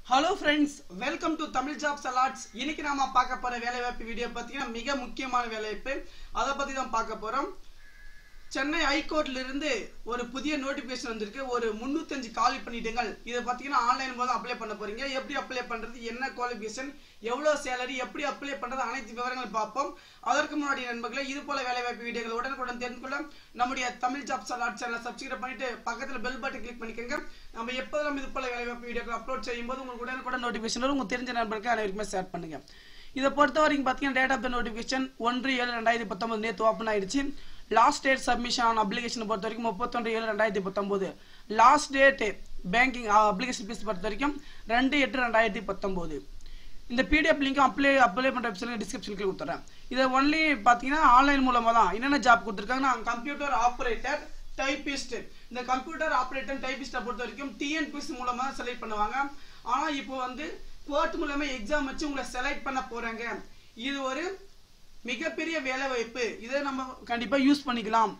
hello friends welcome to Tamil jobs alerts இன்னைக்கு நாம பார்க்க போற வேலைவாய்ப்பு வீடியோ பார்த்தீங்கன்னா மிக முக்கியமான வேலைவாய்ப்பு அதை பத்தி தான் பார்க்க போறோம் சென்னை ஹைகோர்ட்ல இருந்து ஒரு புதிய நோட்டிபிகேஷன் வந்திருக்கு ஒரு முன்னூத்தஞ்சு காலி பண்ணிட்டுங்கள் இதை பார்த்தீங்கன்னா ஆன்லைன் மூலம் அப்ளை பண்ண போறீங்க எப்படி அப்ளை பண்றது என்ன குவாலிஃபிகேஷன் எவ்வளவு சேலரி எப்படி அப்ளை பண்றது அனைத்து விவரங்களும் பார்ப்போம் அதற்கு முன்னாடி நண்பர்களே இது போல வேலைவாய்ப்பு வீடியோகள் உடனுக்குடன் தெரிந்து கொள்ள நம்முடைய தமிழ் ஜாப்ஸ் அலாட் சேனலை சப்ஸ்கிரைப் பண்ணிட்டு பக்கத்துல பெல் பட்டன் கிளிக் பண்ணிக்கோங்க நம்ம எப்போதெல்லாம் இது போல வேலைவாய்ப்பு வீடியோக்கள் அப்லோட் செய்யும் போது உங்களுக்கு உடனுக்குடன் நோட்டிபிகேஷன் வரும் உங்களுக்கு தெரிஞ்ச நண்பர்களுக்கு அனைவருக்குமே ஷேர் பண்ணுங்க இதை பொறுத்த வரைக்கும் பார்த்தீங்கன்னா டேட் ஆஃப் த நோட்டிஃபிகேஷன் ஒன்று ஏழு ரெண்டாயிரத்தி பத்தொன்பது நேற்று ஓப்பன் ஆயிடுச்சு last date submission on application பொறுத்த வரைக்கும் முப்பத்தொன்று ஏழு ரெண்டாயிரத்தி பத்தொன்பது last date banking application fees பொறுத்த வரைக்கும் ரெண்டு எட்டு ரெண்டாயிரத்தி பத்தொன்பது இந்த பிடிஎஃப் லிங்க் அப்ளை அப்ளை பண்ணுற வெப்சைட் டிஸ்கிரிப்ஷனுக்கு கொடுத்துறேன் இதை ஒன்லி பார்த்தீங்கன்னா ஆன்லைன் மூலமாக தான் என்னென்ன ஜாப் கொடுத்துருக்காங்கன்னா கம்ப்யூட்டர் ஆப்ரேட்டர் டைபிஸ்ட் இந்த கம்ப்யூட்டர் ஆப்ரேட்டர் டைபிஸ்ட்டை பொறுத்த வரைக்கும் டிஎன்பிஎஸ் மூலமா செலக்ட் பண்ணுவாங்க ஆனா இப்போ வந்து கோர்ட் மூலமா எக்ஸாம் வச்சு உங்களை செலக்ட் பண்ண போறாங்க இது ஒரு மிகப்பெரிய வேலை வாய்ப்பு இதை நம்ம கண்டிப்பா யூஸ் பண்ணிக்கலாம்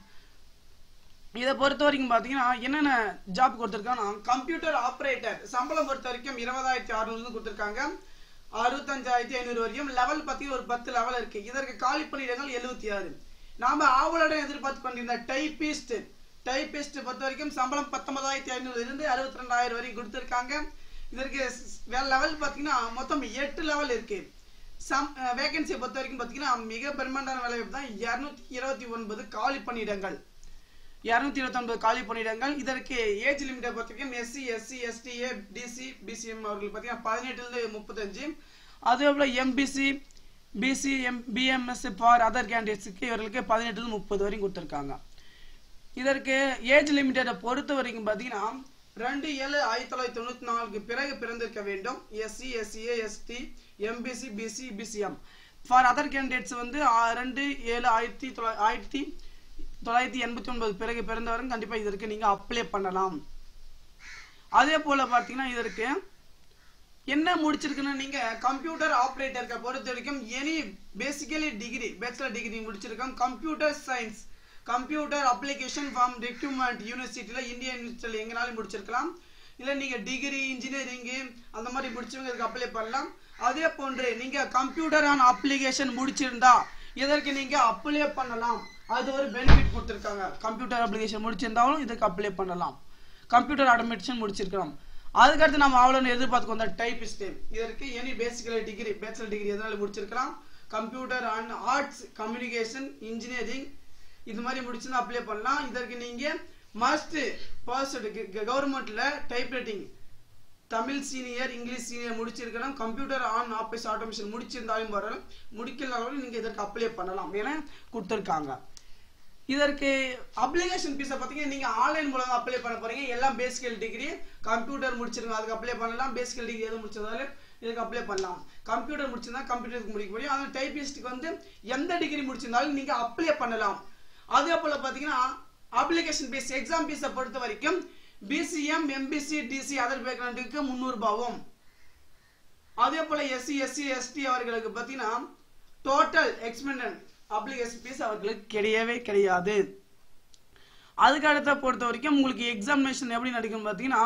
இதை பொறுத்த வரைக்கும் பார்த்தீங்கன்னா என்னென்ன ஜாப் கொடுத்துருக்காங்கன்னா கம்ப்யூட்டர் ஆப்ரேட்டர் சம்பளம் பொறுத்த வரைக்கும் இருபதாயிரத்தி அறுநூறு கொடுத்துருக்காங்க அறுபத்தஞ்சாயிரத்தி ஐநூறு வரைக்கும் லெவல் பார்த்தீங்கன்னா ஒரு பத்து லெவல் இருக்கு இதற்கு காலி பணியிடங்கள் எழுபத்தி ஆறு நாம ஆவலுடன் எதிர்பார்த்து கொண்டிருந்த டைபிஸ்ட் டைபிஸ்ட் பொறுத்த வரைக்கும் சம்பளம் பத்தொன்பதாயிரத்தி ஐநூறுல இருந்து அறுபத்தி ரெண்டாயிரம் வரைக்கும் கொடுத்துருக்காங்க இதற்கு லெவல் பார்த்தீங்கன்னா மொத்தம் எட்டு லெவல் இருக்கு சம் வேகன்சியை பொறுத்த வரைக்கும் பார்த்தீங்கன்னா மிக பெரும்பாலான வேலை தான் இரநூத்தி இருபத்தி ஒன்பது காலி பணியிடங்கள் இரநூத்தி இருபத்தி ஒன்பது காலி பணியிடங்கள் இதற்கு ஏஜ் லிமிட்டை பொறுத்த வரைக்கும் SC SC STA DC BCM அவர்கள் பார்த்தீங்கன்னா பதினெட்டுலேருந்து முப்பத்தஞ்சு அதே போல் MBC BC M BMS for other கேண்டிடேட்ஸுக்கு இவர்களுக்கு பதினெட்டுலேருந்து முப்பது வரைக்கும் கொடுத்துருக்காங்க இதற்கு ஏஜ் லிமிட்டை பொறுத்த வரைக்கும் பார்த்தீங்கன்னா ரெண்டு ஏழு ஆயிரத்தி தொள்ளாயிரத்தி தொண்ணூத்தி நாலுக்கு பிறகு பிறந்திருக்க வேண்டும் SC SCA ST MBC BC BCM for other candidates வந்து ஆ- ரெண்டு ஏழு ஆயிரத்தி தொள்ளா ஆயிரத்தி தொள்ளாயிரத்தி எண்பத்தி ஒன்பது பிறகு பிறந்தவரும் கண்டிப்பா இதற்கு நீங்க அப்ளை பண்ணலாம் அதே போல பார்த்தீங்கன்னா இதற்கு என்ன முடிச்சிருக்குன்னு நீங்க கம்ப்யூட்டர் ஆப்ரேட்டருக்கு பொறுத்த வரைக்கும் any basically degree bachelor degree முடிச்சிருக்கோம் computer science computer application form requirement யூனிவர்சிட்டியில் இந்தியன் யூனிவர்சிட்டியில் எங்கனாலும் முடிச்சிருக்கலாம் இல்லை நீங்க டிகிரி இன்ஜினியரிங்கு அந்த மாதிரி முடிச்சவங்க இதுக்கு அப்ளை பண்ணலாம் அதே போன்று நீங்க கம்ப்யூட்டர் ஆன் அப்ளிகேஷன் முடிச்சிருந்தா இதற்கு நீங்க அப்ளை பண்ணலாம் அது ஒரு பெனிஃபிட் கொடுத்துருக்காங்க கம்ப்யூட்டர் அப்ளிகேஷன் முடிச்சிருந்தாலும் இதுக்கு அப்ளை பண்ணலாம் கம்ப்யூட்டர் ஆட்டோமேஷன் முடிச்சிருக்கிறோம் அதுக்கடுத்து நம்ம அவ்வளோ எதிர்பார்த்து வந்த டைபிஸ்ட் இதற்கு any basic degree bachelor degree எதனால முடிச்சிருக்கலாம் computer and arts communication engineering இது மாதிரி முடிச்சுன்னா அப்ளை பண்ணலாம் இதற்கு நீங்க மஸ்ட் பர்சட் கவர்மெண்ட்ல typewriting Tamil senior English senior முடிச்சிருக்கணும் கம்ப்யூட்டர் ஆன் ஆஃபீஸ் ஆட்டோமேஷன் முடிச்சிருந்தாலும் வரலாம் முடிக்கலாலும் நீங்க இதற்கு அப்ளை பண்ணலாம் என கொடுத்துருக்காங்க இதற்கு அப்ளிகேஷன் ஃபீஸை பார்த்தீங்கன்னா நீங்கள் ஆன்லைன் மூலமாக அப்ளை பண்ண போறீங்க எல்லாம் பேசிக்கல் டிகிரி கம்ப்யூட்டர் முடிச்சிருங்க அதுக்கு அப்ளை பண்ணலாம் பேசிக்கல் டிகிரி எதுவும் முடிச்சதாலும் இதுக்கு அப்ளை பண்ணலாம் கம்ப்யூட்டர் முடிச்சிருந்தா கம்ப்யூட்டருக்கு முடிக்க முடியும் ஆனால் டைபிஸ்ட்டுக்கு வந்து எந்த டிகிரி முடிச்சிருந்தாலும் நீங்கள் அப்ளை பண்ணலாம் அதே போல் பார்த்தீங்கன்னா அப்ளிகேஷன் ஃபீஸ் எக்ஸாம் ஃபீஸை பொறுத்த வரைக்கும் பிசிஎம் எம்பிசி டிசி அதர் பேக்ரவுண்டுக்கு முந்நூறுபாவும் அதே போல எஸ்சி எஸ்சி எஸ்டி அவர்களுக்கு பார்த்தீங்கன்னா டோட்டல் எக்ஸ்பெண்டன் அப்ளிகேஷன் ஃபீஸ் அவர்களுக்கு கிடையவே கிடையாது அதுக்கு அடுத்த பொறுத்த வரைக்கும் உங்களுக்கு எக்ஸாமினேஷன் எப்படி நடக்கும் பார்த்தீங்கன்னா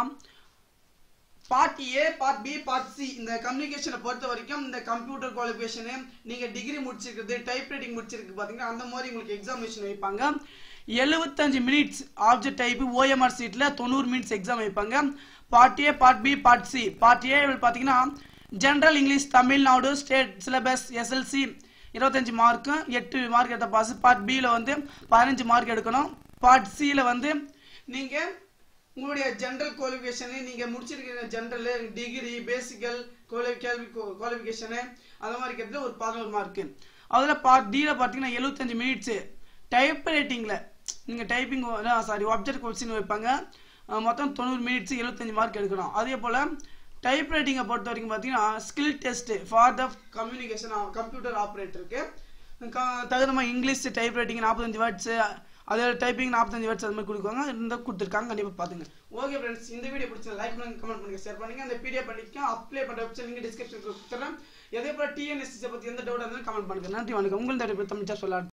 part A part B part C இந்த கம்யூனிகேஷனை பொறுத்த வரைக்கும் இந்த கம்ப்யூட்டர் குவாலிஃபிகேஷனு நீங்கள் டிகிரி முடிச்சிருக்கிறது டைப் ரைட்டிங் முடிச்சிருக்கு பார்த்தீங்கன்னா அந்த மாதிரி உங்களுக்கு எக்ஸாமினேஷன் வைப்பாங்க எழுபத்தஞ்சு மினிட்ஸ் ஆப்ஜெக்ட் டைப் ஓஎம்ஆர் சீட்டில் தொண்ணூறு மினிட்ஸ் எக்ஸாம் வைப்பாங்க part A part B part C part A பார்த்தீங்கன்னா general English Tamil Nadu state syllabus SLC இருபத்தஞ்சு மார்க்கு எட்டு மார்க் எடுத்த பாஸ் பார்ட் பியில் வந்து பதினஞ்சு மார்க் எடுக்கணும் பார்ட் சியில் வந்து நீங்கள் உங்களுடைய ஜென்ரல் குவாலிஃபிகேஷனு நீங்கள் முடிச்சிருக்கிற ஜென்ரல் டிகிரி பேசிக்கல் கேள்வி குவாலிஃபிகேஷனு அந்த மாதிரி கேட்டது ஒரு பதினோரு மார்க்கு அதில் பார்ட் டியில் பார்த்தீங்கன்னா எழுபத்தஞ்சு மினிட்ஸு டைப் ரைட்டிங்கில் நீங்கள் டைப்பிங் சாரி ஆப்ஜெக்ட் கொஸ்டின் வைப்பாங்க அஹ் மொத்தம் தொண்ணூறு மினிட்ஸ் எழுபத்தஞ்சு மார்க் எடுக்கணும் அதே போல் டைப் ரைட்டிங்கை பொறுத்த வரைக்கும் பார்த்தீங்கன்னா skill test for the communication computer ஆப்ரேட்டருக்கு தகுந்தமாக இங்கிலீஷ் டைப் ரைட்டிங் நாற்பத்தஞ்சு வேர்ட்ஸு அதே டைப்பிங் நாற்பத்தஞ்சு வேர்ட்ஸ் அது மாதிரி கொடுக்குவாங்க இந்த கொடுத்துருக்காங்க கண்டிப்பாக பார்த்துங்க ஓகே ஃப்ரெண்ட்ஸ் இந்த வீடியோ பிடிச்சா லைக் பண்ணுங்க கமெண்ட் பண்ணுங்க ஷேர் பண்ணுங்க அந்த பிடிஎஃப் பண்ணிக்க அப்ளை பண்ணுற வெப்சைட் லிங்க் டிஸ்கிரிப்ஷன் கொடுத்துறேன் அதே போல் டிஎன்எஸ்சி பற்றி எந்த டவுட் இருந்தாலும் கமெண்ட் பண்ணுங்க நன்றி வணக்கம் உங்கள் தடவை தமிழ் சொல்ல